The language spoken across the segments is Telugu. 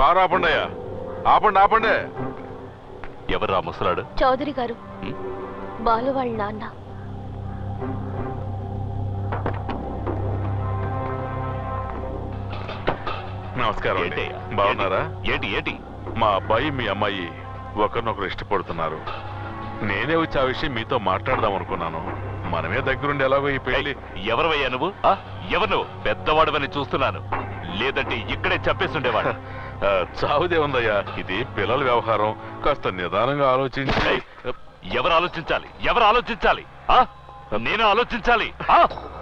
కారు ఆపండి అయ్యా ఆపండి ఆపండి ఎవరా ముసలాడు చౌదరి గారు హ్మ్? బాలు వాళ్ళ నాన్న నమస్కారం అండి ఏంటయ్యా? బాగున్నారా ఏంటి ఏంటి మా అబ్బాయి మీ అమ్మాయి ఒకరినొకరు ఇష్టపడుతున్నారు నేనే వచ్చి ఆ విషయం మీతో మాట్లాడదాం అనుకున్నాను మనమే దగ్గరుండి ఎలాగో ఈ పెళ్లి ఎవరవయ్యా నువ్వు ఆ? ఎవరు నువ్వు పెద్దవాడువని చూస్తున్నాను లేదంటే ఇక్కడే చంపేస్తుండేవాడు ఆ, చావుదే ఉందయ్యా ఇది పిల్లల వ్యవహారం కాస్త నిదానంగా ఆలోచించి ఏయ్, ఎవరు ఆలోచించాలి ఎవరు ఆలోచించాలి ఆ? నేను ఆలోచించాలి ఆ?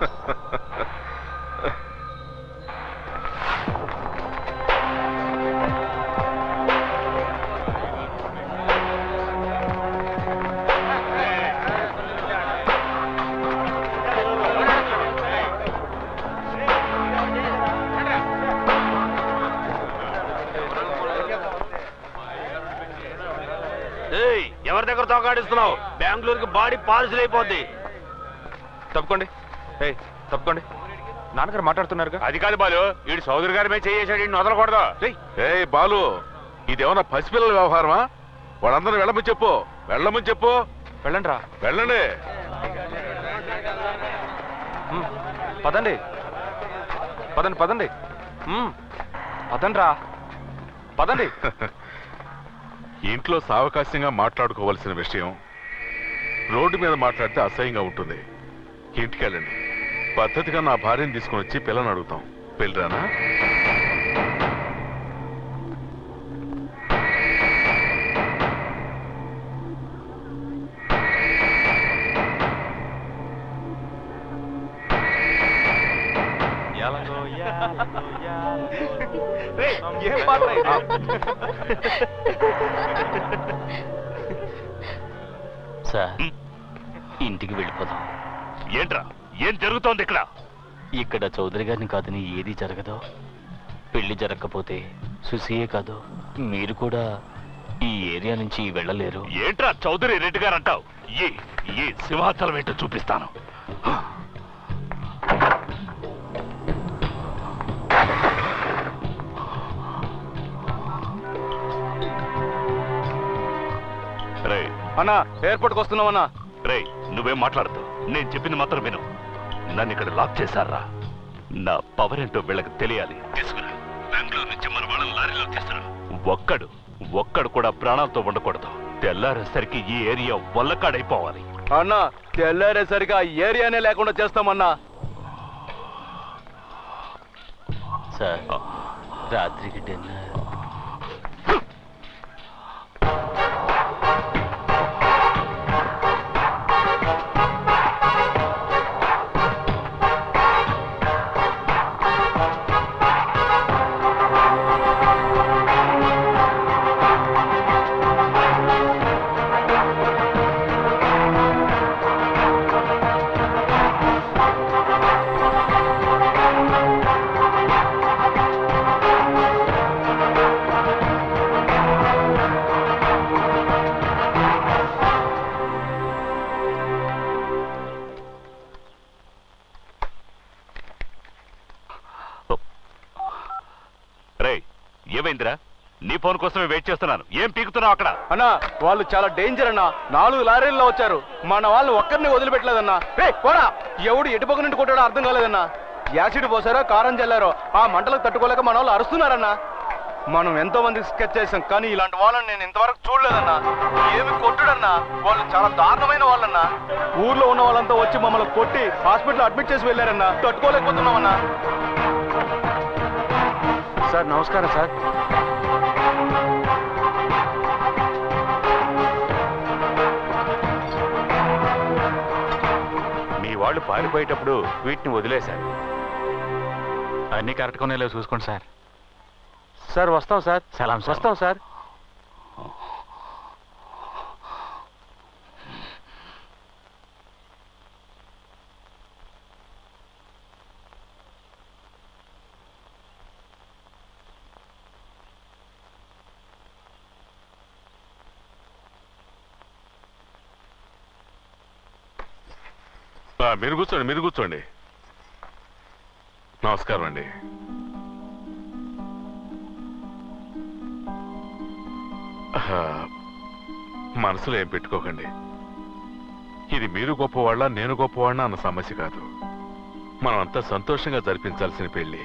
ఏయ్ ఎవరి దగ్గర తోకాడిస్తున్నావు బెంగళూరుకి బాడీ పాలసీలు అయిపోద్ది తప్పుకోండి ఏయ్ తప్పుకోండి నాన్నగారు మాట్లాడుతున్నారుగా అది కాదు బాలు వీడు సోదరు గారి మీద చేసాడు వీడిని వదలకూడదు రేయ్ ఏయ్ బాలు ఇదేమన్నా పసిపిల్లల వ్యవహారమా వాళ్ళందరూ వెళ్ళమని చెప్పు వెళ్ళమని చెప్పు వెళ్ళండి రా వెళ్ళండి మ్, పదండి పదండి పదండి మ్, పదండి రా పదండి ఇంట్లో సావకాశంగా మాట్లాడుకోవాల్సిన విషయం రోడ్డు మీద మాట్లాడితే అసహ్యంగా ఉంటుంది ఇంటికి వెళ్ళండి పద్ధతిగా నా భార్యను తీసుకుని వచ్చి పిల్లని అడుగుతాం పెళ్ళిరానా ఏం పాట ఇది? సార్ ఇంటికి వెళ్ళిపోదాం ఏంట్రా ఏం జరుగుతోంది ఇక్కడ ఇక్కడ చౌదరి గారిని కాదని ఏది జరగదు పెళ్లి జరగకపోతే సుసియే కాదు మీరు కూడా ఈ ఏరియా నుంచి వెళ్ళలేరు ఏంట్రా చౌదరి రెడ్డి గారు అంటావు ఈ ఈ సింహాచలం ఏంటో చూపిస్తాను రే అన్నా ఎయిర్పోర్ట్కి వస్తున్నామన్నా రే నువ్వేం మాట్లాడదు నేను చెప్పింది మాత్రం విను నన్ను ఇక్కడ లాక్ చేశారా నా పవర్ ఏంటో వీళ్ళకి తెలియాలి తీసుకురా బెంగళూరు నుంచి మన వాళ్ళని లారీలో తీసుకురా ఒక్కడు ఒక్కడు కూడా ప్రాణాలతో ఉండకూడదు తెల్లారేసరికి ఈ ఏరియా వల్లకాడైపోవాలి అన్నా తెల్లారేసరిగా ఏరియానే లేకుండా చేస్తామన్నా సార్ రాత్రికి డిన్నర్ రే ఏమైందిరా నీ ఫోన్ కోసమే వెయిట్ చేస్తున్నాను ఏం పీకుతున్నావు అక్కడ అన్నా వాళ్ళు చాలా డేంజర్ అన్నా నాలుగు లారీల్లో వచ్చారు మన వాళ్ళు ఒక్కరిని వదిలిపెట్టలేదన్నా రే పోరా ఎవడు ఎటుపక్క నుండి కొట్టాడో అర్థం కాలేదన్నా యాసిడ్ పోసారో కారం చల్లారో ఆ మంటలకు తట్టుకోలేక మన వాళ్ళు అరుస్తున్నారన్నా మనం ఎంతో మందికి స్కెచ్ చేసాం కానీ ఇలాంటి వాళ్ళని నేను ఇంతవరకు చూడలేదన్నా ఏమి కొట్టుడన్నా వాళ్ళు చాలా దారుణమైన వాళ్ళన్నా ఊర్లో ఉన్న వాళ్ళంతా వచ్చి మమ్మల్ని కొట్టి హాస్పిటల్ అడ్మిట్ చేసి వెళ్ళారన్నా తట్టుకోలేకపోతున్నామన్నా సార్ నమస్కారం సార్ మీ వాళ్ళు పారిపోయేటప్పుడు వీటిని వదిలేశారు అన్ని కరెక్ట్గా ఉన్నాయో చూసుకోండి సార్ సార్ వస్తాం సార్ సలాం సార్. వస్తాం సార్ ఆ, మీరు కూర్చోండి మీరు కూర్చోండి నమస్కారం అండి ఆ, మనసులో ఏం పెట్టుకోకండి ఇది మీరు గొప్పవాళ్ళ నేను గొప్పవాళ్ళ అన్న సమస్య కాదు మనం అంతా సంతోషంగా జరిపించాల్సిన పెళ్లి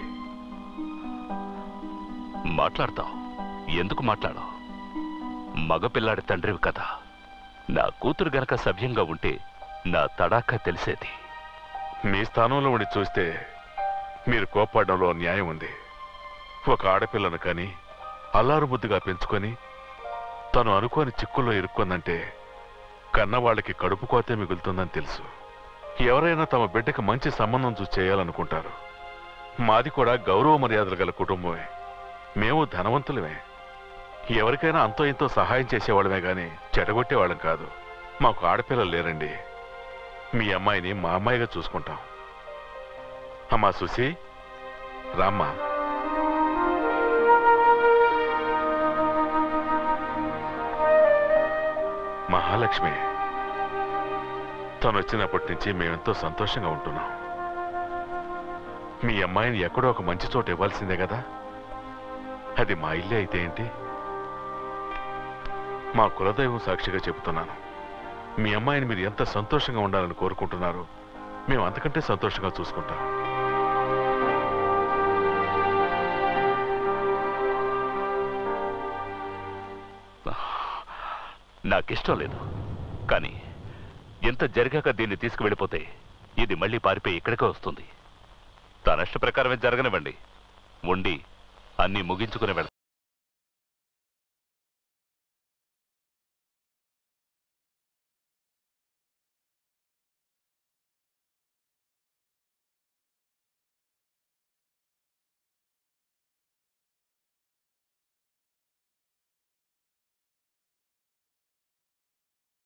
మాట్లాడతావు ఎందుకు మాట్లాడవు మగపిల్లాడి తండ్రివి కదా నా కూతురు గనక సభ్యంగా ఉంటే నా తడాకా తెలిసేది మీ స్థానంలో ఉండి చూస్తే మీరు కోప్పడడంలో న్యాయం ఉంది ఒక ఆడపిల్లను కానీ అల్లారు ముద్దుగా పెంచుకొని తను అనుకోని చిక్కుల్లో ఇరుక్కుందంటే కన్నవాళ్ళకి కడుపు కోతే మిగులుతుందని తెలుసు ఎవరైనా తమ బిడ్డకి మంచి సంబంధం చూసి చేయాలనుకుంటారు మాది కూడా గౌరవ మర్యాదలు గల కుటుంబమే మేము ధనవంతులమే ఎవరికైనా అంతో ఇంతో సహాయం చేసేవాళ్ళమే గాని చెడగొట్టేవాళ్ళం కాదు మాకు ఆడపిల్లలు లేరండి మీ అమ్మాయిని మా అమ్మాయిగా చూసుకుంటాం అమ్మా సుసి రామ్మా మహాలక్ష్మి తను వచ్చినప్పటి నుంచి మేమెంతో సంతోషంగా ఉంటున్నాం మీ అమ్మాయిని ఎక్కడో ఒక మంచి చోట ఇవ్వాల్సిందే కదా అది మా ఇల్లే అయితే ఏంటి మా కులదైవం సాక్షిగా చెబుతున్నాను మీ అమ్మాయిని మీరు ఎంత సంతోషంగా ఉండాలని కోరుకుంటున్నారో మేము అంతకంటే సంతోషంగా చూసుకుంటాం నాకిష్టం లేదు కానీ ఎంత జరిగాక దీన్ని తీసుకువెళ్ళిపోతే ఇది మళ్ళీ పారిపోయి ఇక్కడికే వస్తుంది తన ఇష్ట ప్రకారమే జరగనివ్వండి ఉండి అన్నీ ముగించుకుని వెళ్తాను